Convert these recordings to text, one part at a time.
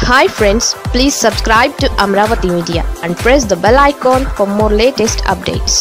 hi friends please subscribe to Amaravati media and press the bell icon for more latest updates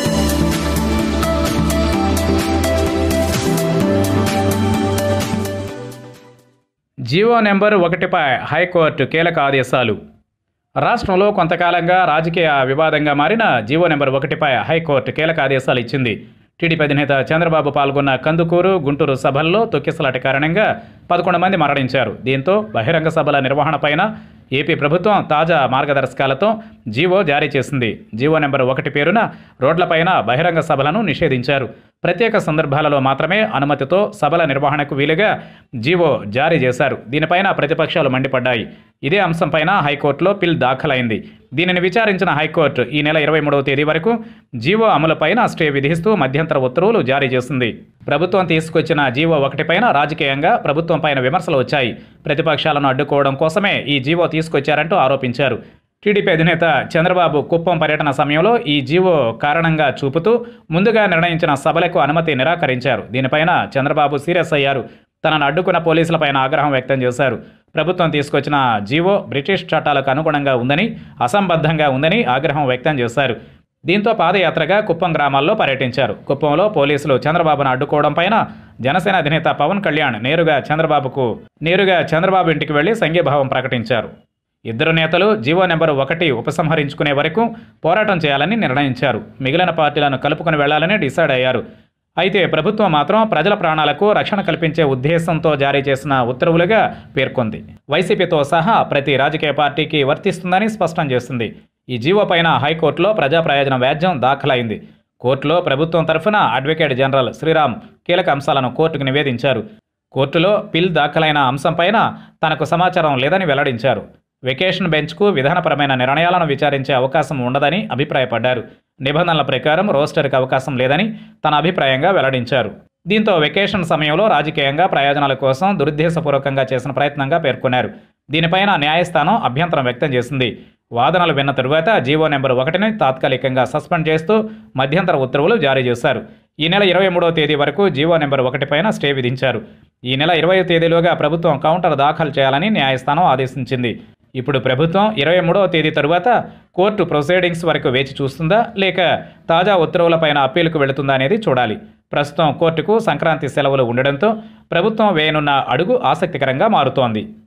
GO number ఒకటిపై high court కీలక ఆదేశాలు రాష్ట్రంలో కొంతకాలంగా రాజకీయ వివాదంగా మారిన జీవో నెంబర్ ఒకటిపై హైకోర్టు కీలక ఆదేశాలు ఇచ్చింది టీడీపీ అధినేత చంద్రబాబు పాల్గొన్న కందుకూరు గుంటూరు సభల్లో తొక్కిసలాట కారణంగా పదకొండు మంది మరణించారు దీంతో బహిరంగ సభల నిర్వహణపైన ఏపీ ప్రభుత్వం తాజా మార్గదర్శకాలతో జీవో జారీ చేసింది జీవో నెంబర్ ఒకటి పేరున రోడ్లపైన బహిరంగ సభలను నిషేధించారు ప్రత్యేక సందర్భాలలో మాత్రమే అనుమతితో సభల నిర్వహణకు వీలుగా జీవో జారీ చేశారు దీనిపైన ప్రతిపక్షాలు మండిపడ్డాయి ఇదే అంశంపైన హైకోర్టులో పిల్ దాఖలైంది దీనిని విచారించిన హైకోర్టు ఈ నెల ఇరవై మూడవ తేదీ వరకు జీవో అమలుపైన స్టే విధిస్తూ మధ్యంతర ఉత్తర్వులు జారీ చేసింది ప్రభుత్వం తీసుకొచ్చిన జీవో ఒకటిపైన రాజకీయంగా ప్రభుత్వం పైన విమర్శలు వచ్చాయి ప్రతిపక్షాలను అడ్డుకోవడం కోసమే ఈ జీవో తీసుకొచ్చారంటూ ఆరోపించారు టీడీపీ అధినేత చంద్రబాబు కుప్పం పర్యటన సమయంలో ఈ జీవో కారణంగా చూపుతూ ముందుగా నిర్ణయించిన సభలకు అనుమతి నిరాకరించారు దీనిపైన చంద్రబాబు సీరియస్ అయ్యారు తనను అడ్డుకున్న పోలీసులపైన ఆగ్రహం వ్యక్తం చేశారు ప్రభుత్వం తీసుకొచ్చిన జీవో బ్రిటిష్ చట్టాలకు అనుగుణంగా ఉందని అసంబద్ధంగా ఉందని ఆగ్రహం వ్యక్తం చేశారు దీంతో పాదయాత్రగా కుప్పం గ్రామాల్లో పర్యటించారు కుప్పంలో పోలీసులు చంద్రబాబును అడ్డుకోవడం పైన జనసేన అధినేత పవన్ కళ్యాణ్ నేరుగా చంద్రబాబుకు నేరుగా చంద్రబాబు ఇంటికి వెళ్లి సంఘీభావం ప్రకటించారు ఇద్దరు నేతలు జీవో నెంబర్ ఒకటి ఉపసంహరించుకునే వరకు పోరాటం చేయాలని నిర్ణయించారు మిగిలిన పార్టీలను కలుపుకొని వెళ్లాలని డిసైడ్ అయ్యారు అయితే ప్రభుత్వం మాత్రం ప్రజల ప్రాణాలకు రక్షణ కల్పించే ఉద్దేశంతో జారీ చేసిన ఉత్తర్వులుగా పేర్కొంది వైసీపీతో సహా ప్రతి రాజకీయ పార్టీకి వర్తిస్తుందని స్పష్టం చేసింది ఈ జీవో పైన హైకోర్టులో ప్రజా ప్రయోజన వ్యాజ్యం దాఖలైంది కోర్టులో ప్రభుత్వం తరఫున అడ్వకేట్ జనరల్ శ్రీరామ్ కీలక అంశాలను కోర్టుకు నివేదించారు కోర్టులో పిల్ దాఖలైన అంశంపైన తనకు సమాచారం లేదని వెల్లడించారు వెకేషన్ బెంచ్కు విధానపరమైన నిర్ణయాలను విచారించే అవకాశం ఉండదని అభిప్రాయపడ్డారు నిబంధనల ప్రకారం రోస్టర్కి అవకాశం లేదని తన అభిప్రాయంగా వెల్లడించారు దీంతో వెకేషన్ సమయంలో రాజకీయంగా ప్రయోజనాల కోసం దురుద్దేశపూర్వకంగా చేసిన ప్రయత్నంగా పేర్కొన్నారు దీనిపైన న్యాయస్థానం అభ్యంతరం వ్యక్తం చేసింది వాదనలు విన్న తరువాత జీవో నెంబర్ ఒకటిని తాత్కాలికంగా సస్పెండ్ చేస్తూ మధ్యంతర ఉత్తర్వులు జారీ చేశారు ఈ నెల ఇరవై మూడవ తేదీ వరకు జీవో నెంబర్ ఒకటి పైన స్టే విధించారు ఈ నెల ఇరవై తేదీలోగా ప్రభుత్వం కౌంటర్ దాఖలు చేయాలని న్యాయస్థానం ఆదేశించింది ఇప్పుడు ప్రభుత్వం ఇరవై మూడవ తేదీ తరువాత కోర్టు ప్రొసీడింగ్స్ వరకు వేచి చూస్తుందా లేక తాజా ఉత్తర్వులపైన అప్పీలుకు వెళుతుందా అనేది చూడాలి ప్రస్తుతం కోర్టుకు సంక్రాంతి సెలవులు ఉండడంతో ప్రభుత్వం వేయనున్న అడుగు ఆసక్తికరంగా మారుతోంది